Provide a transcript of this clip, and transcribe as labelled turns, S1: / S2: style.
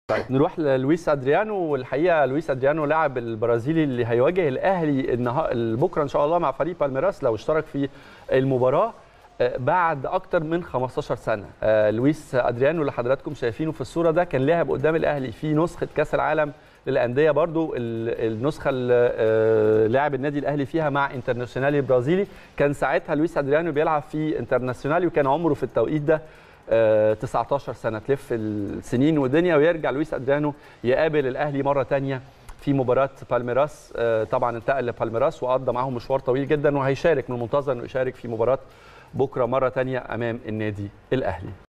S1: طيب نروح للويس ادريانو والحقيقه لويس ادريانو لاعب البرازيلي اللي هيواجه الاهلي النهار بكره ان شاء الله مع فريق بالميراس لو اشترك في المباراه بعد اكتر من 15 سنه لويس ادريانو اللي حضراتكم شايفينه في الصوره ده كان لاعب قدام الاهلي في نسخه كاس العالم للانديه برضو النسخه اللي لاعب النادي الاهلي فيها مع انترناسيونالي برازيلي كان ساعتها لويس ادريانو بيلعب في انترناسيونالي وكان عمره في التوقيت ده 19 سنه تلف السنين والدنيا ويرجع لويس ادريانو يقابل الاهلي مره ثانيه في مباراه بالميراس طبعا انتقل لبالميراس وقضى معاهم مشوار طويل جدا وهيشارك من المنتظر انه يشارك في مباراه بكره مره ثانيه امام النادي الاهلي